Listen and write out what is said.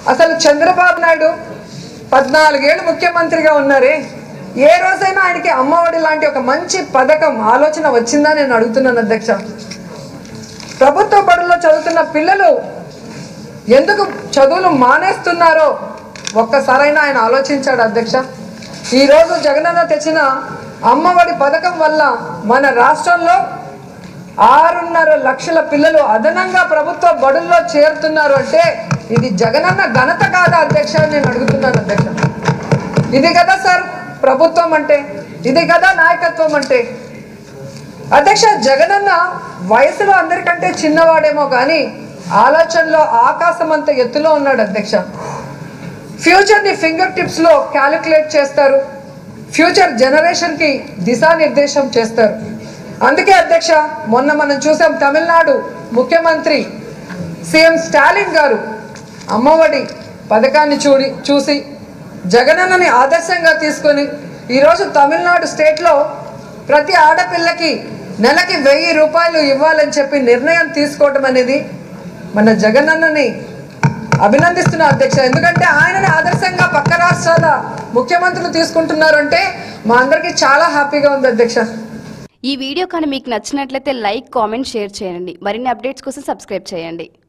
అసలు చంద్రబాబు నాయుడు పద్నాలుగేళ్ళు ముఖ్యమంత్రిగా ఉన్నారే ఏ రోజైనా ఆయనకి అమ్మఒడి లాంటి ఒక మంచి పథకం ఆలోచన వచ్చిందా నేను అడుగుతున్నాను అధ్యక్ష ప్రభుత్వ బడుల్లో చదువుతున్న పిల్లలు ఎందుకు చదువులు మానేస్తున్నారో ఒక్కసారైనా ఆయన ఆలోచించాడు అధ్యక్ష ఈరోజు జగనన్న తెచ్చిన అమ్మఒడి పథకం వల్ల మన రాష్ట్రంలో ఆరున్నర లక్షల పిల్లలు అదనంగా ప్రభుత్వ బడుల్లో చేరుతున్నారు అంటే ఇది జగనన్న ఘనత కాదా అధ్యక్ష అని నేను అడుగుతున్నాను అధ్యక్ష ఇది కదా సార్ ప్రభుత్వం అంటే ఇది కదా నాయకత్వం అంటే అధ్యక్ష జగనన్న వయసులో అందరికంటే చిన్నవాడేమో కానీ ఆలోచనలో ఆకాశం అంత ఎత్తులో ఉన్నాడు అధ్యక్ష ఫ్యూచర్ని ఫింగర్ టిప్స్లో క్యాలిక్యులేట్ చేస్తారు ఫ్యూచర్ జనరేషన్కి దిశానిర్దేశం చేస్తారు అందుకే అధ్యక్ష మొన్న మనం చూసాం తమిళనాడు ముఖ్యమంత్రి సీఎం స్టాలిన్ గారు అమ్మఒడి పథకాన్ని చూడి చూసి జగనన్నని ఆదర్శంగా తీసుకొని ఈరోజు తమిళనాడు స్టేట్లో ప్రతి ఆడపిల్లకి నెలకి వెయ్యి రూపాయలు ఇవ్వాలని చెప్పి నిర్ణయం తీసుకోవడం అనేది మన జగనన్నని అభినందిస్తున్నా అధ్యక్ష ఎందుకంటే ఆయనని ఆదర్శంగా పక్క రాష్ట్రాల ముఖ్యమంత్రులు తీసుకుంటున్నారు అంటే మా అందరికీ చాలా హ్యాపీగా ఉంది అధ్యక్ష ఈ వీడియో కానీ మీకు నచ్చినట్లయితే లైక్ కామెంట్ షేర్ చేయండి మరిన్ని అప్డేట్స్ కోసం సబ్స్క్రైబ్ చేయండి